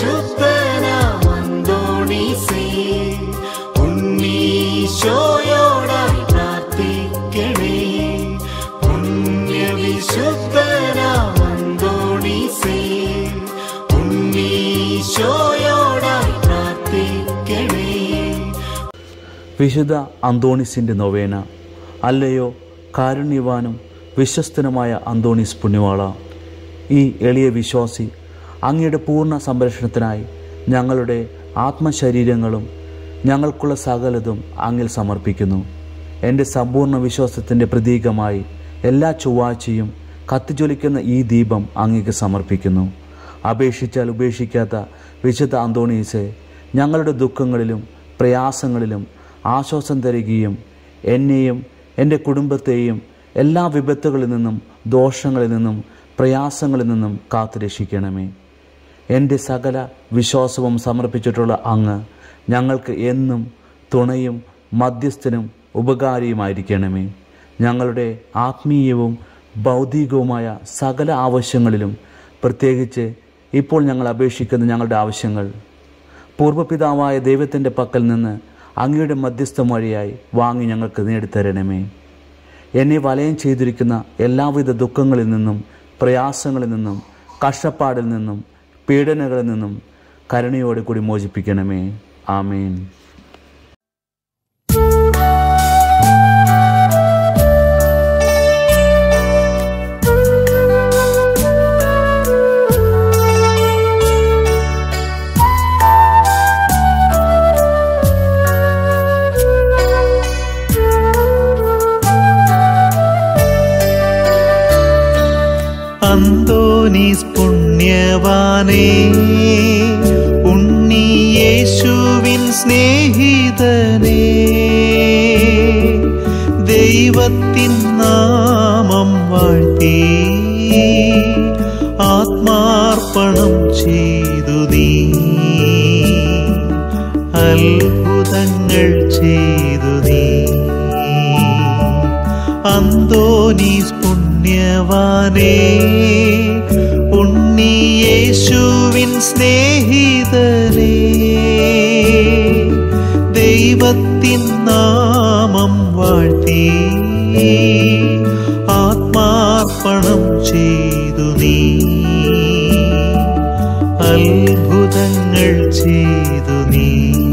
പുണ്യവിശുദ്ധനാം അന്തോണീസേ ഉണ്ണീശോയോടായി പ്രാർത്ഥിക്കണേ പുണ്യവിശുദ്ധനാം അന്തോണീസേ ഉണ്ണീശോയോടായി പ്രാർത്ഥിക്കണേ വിശുദ്ധ അന്തോണിസിൻ്റെ നൊവേന അല്ലയോ കാരുണ്യവാനും വിശ്വസ്തനുമായ അന്തോണീസ് പുണ്യവാള ഈ എളിയ വിശ്വാസി അങ്ങയുടെ പൂർണ്ണ സംരക്ഷണത്തിനായി ഞങ്ങളുടെ ആത്മശരീരങ്ങളും ഞങ്ങൾക്കുള്ള സകലതും അങ്ങിൽ സമർപ്പിക്കുന്നു എൻ്റെ സമ്പൂർണ്ണ വിശ്വാസത്തിൻ്റെ പ്രതീകമായി എല്ലാ ചൊവ്വാഴ്ചയും കത്തിജ്വലിക്കുന്ന ഈ ദീപം അങ്ങേക്ക് സമർപ്പിക്കുന്നു അപേക്ഷിച്ചാൽ ഉപേക്ഷിക്കാത്ത വിശുദ്ധ അന്തോണീസെ ഞങ്ങളുടെ ദുഃഖങ്ങളിലും പ്രയാസങ്ങളിലും ആശ്വാസം തരികയും എന്നെയും എൻ്റെ കുടുംബത്തെയും എല്ലാ വിപത്തുകളിൽ നിന്നും ദോഷങ്ങളിൽ നിന്നും പ്രയാസങ്ങളിൽ നിന്നും കാത്തുരക്ഷിക്കണമേ എൻ്റെ സകല വിശ്വാസവും സമർപ്പിച്ചിട്ടുള്ള അങ്ങ് ഞങ്ങൾക്ക് എന്നും തുണയും മധ്യസ്ഥനും ഉപകാരിയുമായിരിക്കണമേ ഞങ്ങളുടെ ആത്മീയവും ഭൗതികവുമായ സകല ആവശ്യങ്ങളിലും പ്രത്യേകിച്ച് ഇപ്പോൾ ഞങ്ങൾ അപേക്ഷിക്കുന്ന ഞങ്ങളുടെ ആവശ്യങ്ങൾ പൂർവ്വപിതാവായ ദൈവത്തിൻ്റെ പക്കൽ നിന്ന് അങ്ങയുടെ മധ്യസ്ഥം വഴിയായി വാങ്ങി ഞങ്ങൾക്ക് നേടിത്തരണമേ എന്നെ വലയം ചെയ്തിരിക്കുന്ന എല്ലാവിധ ദുഃഖങ്ങളിൽ നിന്നും പ്രയാസങ്ങളിൽ നിന്നും കഷ്ടപ്പാടിൽ നിന്നും പീഡനകളിൽ നിന്നും കരുണയോടെ കൂടി മോചിപ്പിക്കണമേ ആമേൻ അന്തോനീസ് പുണ്യവാനേ ഉണ്ണിയേശുവിൻ സ്നേഹിതനേ ദൈവത്തിൻ നാമം വാഴ്ത്തി ആത്മാർപ്പണം ചെയ്തു നീ അത്ഭുതങ്ങൾ ചെയ്തു നീ അന്തോനീസ് പുണ്യവാനേ ഉണ്ണിയേശുവിൻ സ്നേഹിതനേ ദൈവത്തിൻ നാമം വാഴ്ത്തി ആത്മാർപ്പണം ചെയ്തു നീ അത്ഭുതങ്ങൾ ചെയ്തു നീ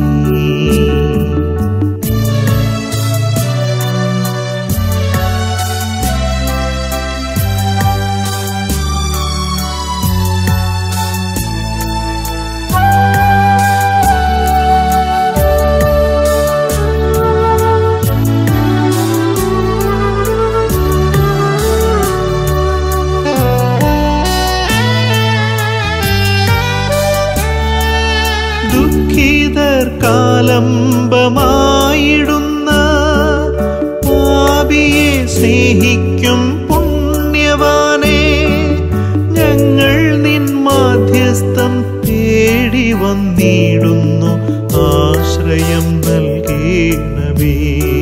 ദുഃഖിതർ കാലംബമായിടുന്ന പാപിയെ സ്നേഹിക്കും പുണ്യവാനെ ഞങ്ങൾ നിൻ മാധ്യസ്ഥം തേടി വന്നിടുന്നു ആശ്രയം നൽകേണമേ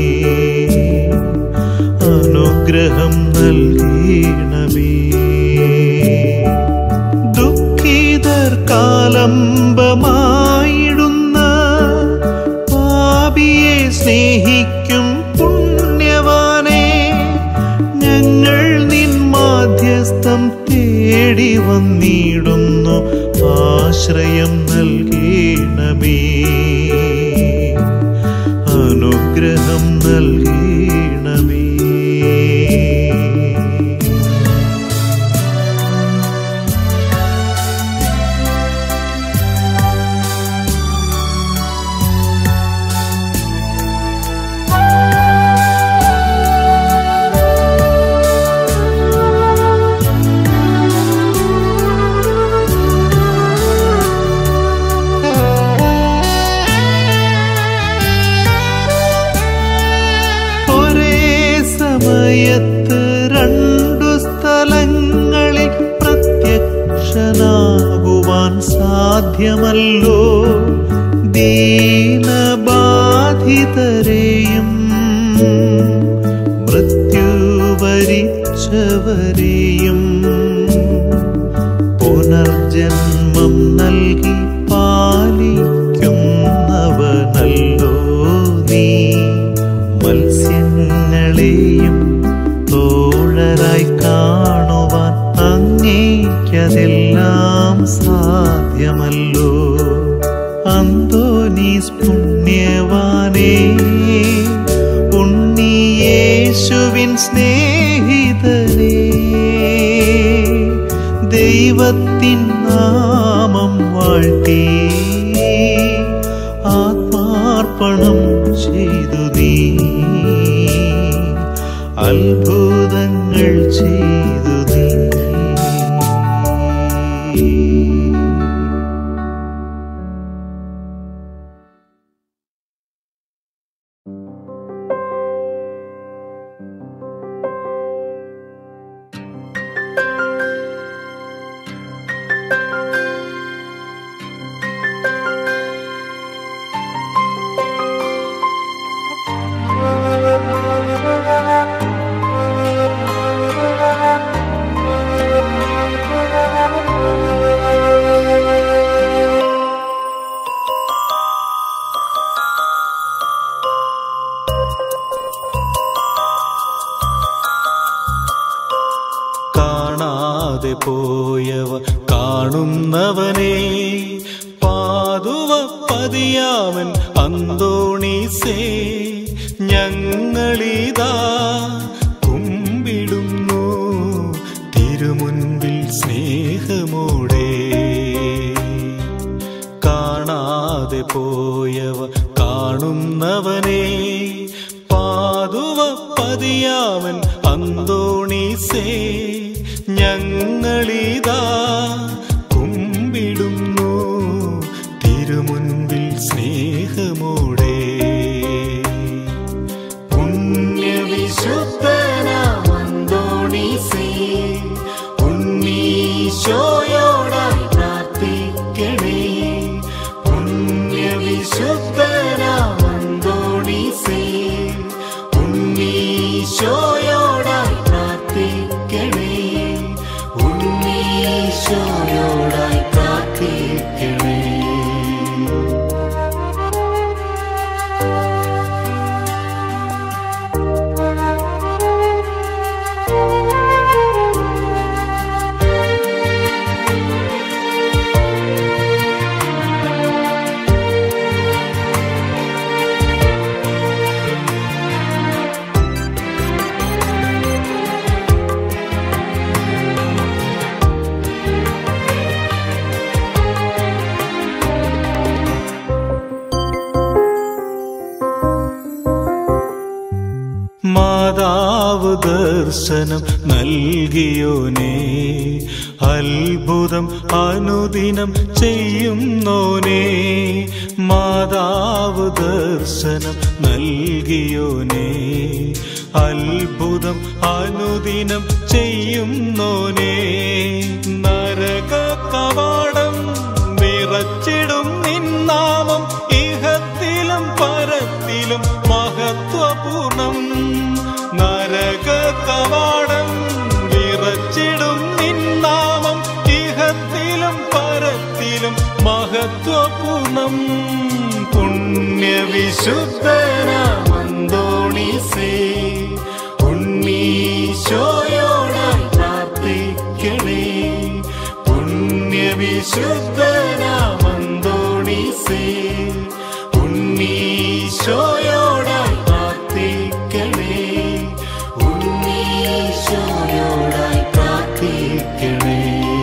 അനുഗ്രഹം നൽകേണമേ ദുഃഖിതർ കാലംബമായിടുന്ന പാപിയെ സ്നേഹിക്കും പുണ്യവാനെ ഞങ്ങൾ നിൻ മാധ്യസ്ഥം തേടി വന്നിടുന്നു ആശ്രയം നൽകേണമേ അനുഗ്രഹം നൽകേണമേ ഒരേ സമയത്ത് രണ്ടു സ്ഥലങ്ങളിൽ പ്രത്യക്ഷനാകുവാൻ സാധ്യമല്ലോ ദീനബാധിതരെയും മൃത്യു വരിച്ചവരെയും പുനർജ ജന്മം നൽകി പാലിക്കുന്നവനല്ലോ നീ മത്സ്യങ്ങളെയും തോഴരായി കാണുവാൻ അങ്ങേക്കതെല്ലാം സാധ്യമല്ലോ അന്തോനീസ് പുണ്യവാനേ ഉണ്ണിയേശുവിൻ സ്നേഹിതനേ ദൈവത്തിൻ നാമം വാഴ്ത്തി ആത്മാർപ്പണം ചെയ്തു നീ അത്ഭുതങ്ങൾ ചെയ്തു നീ കാണാതെ പോയവ കാണുന്നവനെ പാതുവ പതിയാവൻ അന്തോണീസേ ഞങ്ങളിതാ കുമ്പിടുന്നു തിരുമുൻപിൽ സ്നേഹമോടെ കാണാതെ പോയവ കാണുന്നവനെ പാതുവ പതിയാവൻ അന്തോണീസേ ഞങ്ങളിതാ കുമ്പിടുന്നു തിരുമുൻപിൽ സ്നേഹമോടെ പുണ്യവിശുദ്ധനാമന്തോണീസേ ഉണ്ണീശോയോടായി പ്രാർത്ഥിക്കണേ പുണ്യവിശുദ്ധനാമന്തോണീസേ ഉണ്ണീശോയോടായി പ്രാർത്ഥിക്കണേ ഉണ്ണീശോയോടായി പ്രാർത്ഥിക്കണേ മാതാവ് ദർശനം നൽകിയോനേ അത്ഭുതം അനുദിനം ചെയ്യുന്നോനേ മാതാവ് ദർശനം നൽകിയോനേ അത്ഭുതം അനുദിനം ചെയ്യുന്നോനേ നരക കവാടം വിറച്ചിടും നിന്നാമം ഇഹത്തിലും പരത്തിലും മഹത്വപൂർണം നരക കവാടം വിറച്ചിടും നിന്നാമം ഇഹത്തിലും പരത്തിലും മഹത്വപൂർണം പുണ്യവിശുദ്ധനാമന്തോണീസേ ഉണ്ണീശോയോടായി പ്രാർത്ഥിക്കണേ പുണ്യവിശുദ്ധനാമന്തോണീസേ ഉണ്ണീശോയോടായി പ്രാർത്ഥിക്കണേ ഉണ്ണീശോയോടായി പ്രാർത്ഥിക്കണേ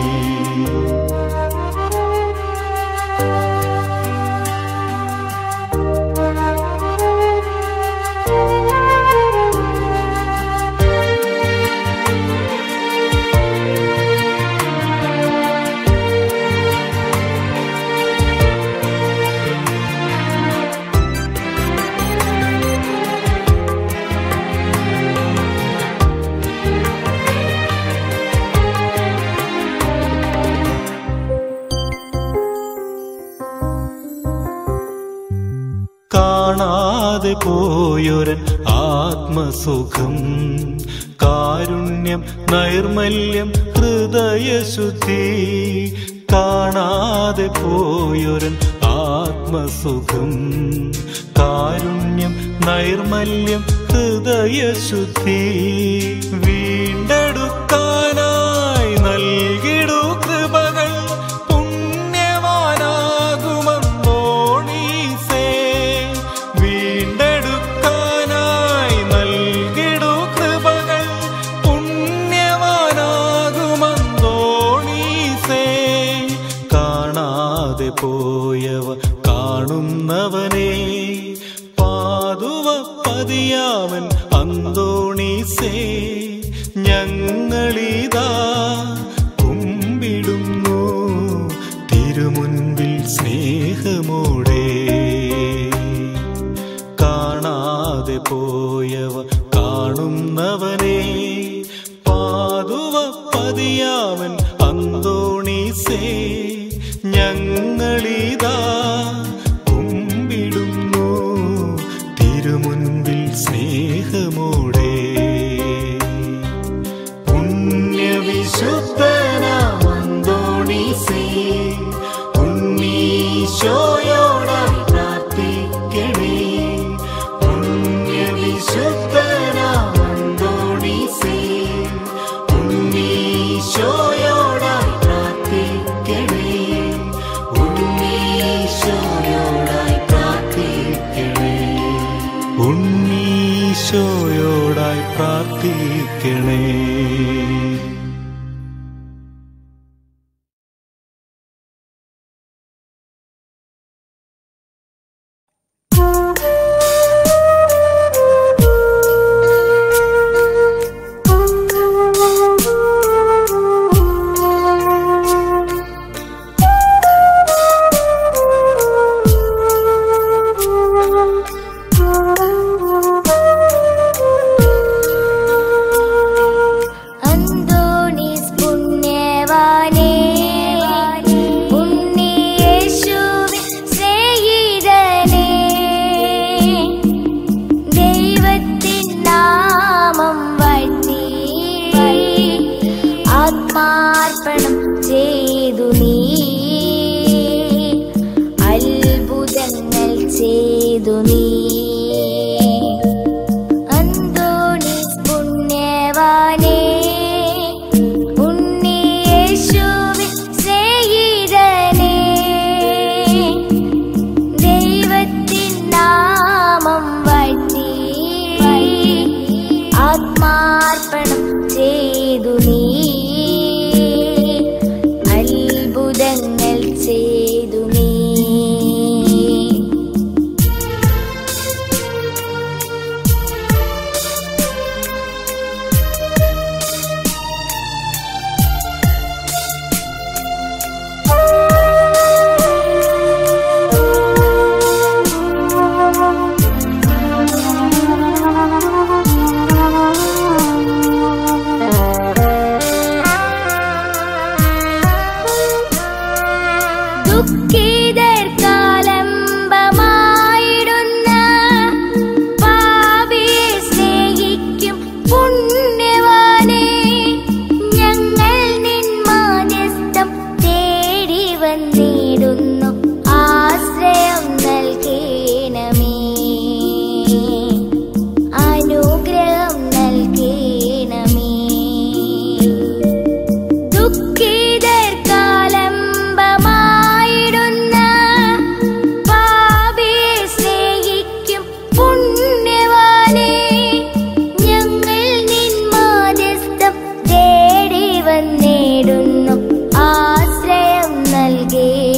കാണാതെ പോയൊരൻ ആത്മസുഖം കാരുണ്യം നൈർമല്യം ഹൃദയശുദ്ധി കാണാതെ പോയൊരൻ ആത്മസുഖം കാരുണ്യം നൈർമല്യം ഹൃദയശുദ്ധി വീണ്ടെടുക്കാനായി നൽകിടു കൃപകൾ പുണ്യവാനാകുമെന്നോണീസേ വീണ്ടെടുക്കാനായി നൽകിടു കൃപകൾ പുണ്യവാനാകുമെന്നോണീസേ കാണാതെ പോയവ കാണുന്നവനെ പാതുവ പതിയാവൻ അന്തോണീസേ ഞങ്ങളിതാ കുമ്പിടുന്നു തിരുമുൻപിൽ സ്നേഹമോടെ കാണാതെ പോയവ കാണുന്നവനെ പാതുവ പതിയാവൻ അന്തോണീസേ ഞങ്ങളിതാ കുമ്പിടുന്നു തിരുമുൻപിൽ സ്നേഹമോടെ പുണ്യവിശുദ്ധനാമന്തോണീസേ ഉണ്ണീശോയോടായി പ്രാർത്ഥിക്കണേ പുണ്യവിശുദ്ധനാമന്തോണീസേ ഉണ്ണീശോയോടായി പ്രാർത്ഥിക്കണേ ഉണ്ണീശോയോടായി പ്രാർത്ഥിക്കണേ ഉണ്ണീശോയോടായി പ്രാർത്ഥിക്കണേ അന്തോണീസ് പുണ്യവാനേ ഉണ്ണിയേശുവിൻ സ്നേഹിതനേ ദൈവത്തിൻ നാമം വാഴ്ത്തി ആത്മാർപ്പണം ചെയ്തു നീ അത്ഭുതങ്ങൾ ചെയ്തു നീ അന്തോണീസ് പുണ്യവാനേ ഉണ്ണിയേശുവിൻ സ്നേഹിതനേ ദൈവത്തിൻ നാമം വാഴ്ത്തി ആത്മാർപ്പണം ചെയ്തു നീ അത്ഭുതങ്ങൾ ചെയ്തു നീ ദുഃഖിതർക്കാലംബമായിടുന്ന പാപിയെ സ്നേഹിക്കും പുണ്യവാനേ ഞങ്ങൾ നിൻ മാധ്യസ്ഥം തേടി വന്നിടുന്നു ആശ്രയം നൽകേണമേ അനുഗ്രഹം നൽകേണമേ ദുഃഖിതർക്കാലംബമായിടുന്ന പാപിയെ സ്നേഹിക്കും പുണ്യവാനേ ഞങ്ങൾ നിൻ മാധ്യസ്ഥം തേടി വന്നിടുന്നു ആശ്രയം നൽകേ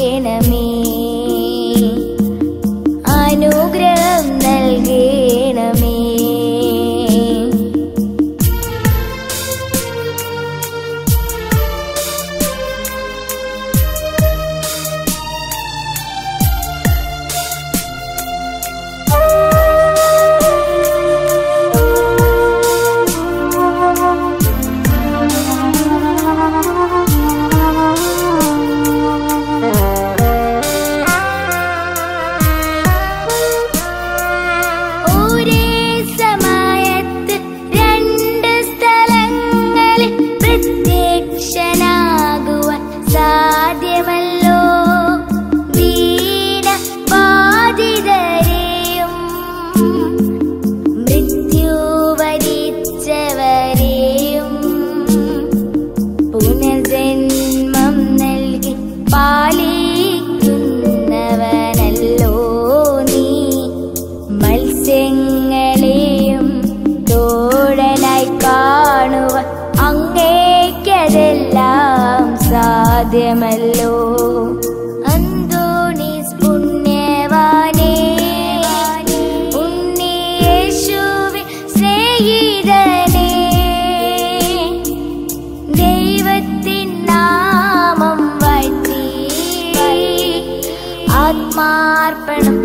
സമർപ്പണം